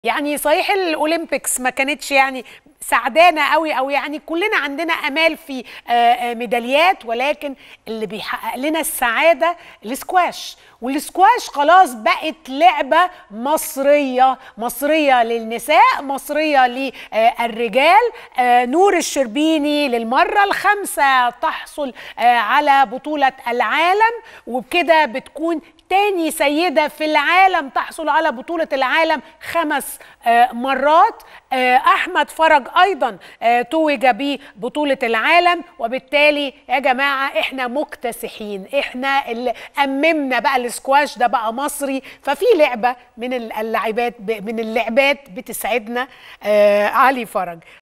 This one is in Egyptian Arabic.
يعني صحيح الاولمبيكس ما كانتش يعني سعدانه قوي او يعني كلنا عندنا امال في آه، آه، ميداليات ولكن اللي بيحقق لنا السعاده السكواش والسكواش خلاص بقت لعبه مصريه مصريه للنساء مصريه للرجال آه، نور الشربيني للمره الخامسه تحصل آه، على بطوله العالم وبكده بتكون تاني سيدة في العالم تحصل على بطولة العالم خمس آه، مرات آه، أحمد فرج أيضا آه، توج ببطولة العالم وبالتالي يا جماعة إحنا مكتسحين إحنا اللي أممنا بقى السكواش ده بقى مصري ففي لعبة من اللاعبات من اللعبات بتسعدنا آه، علي فرج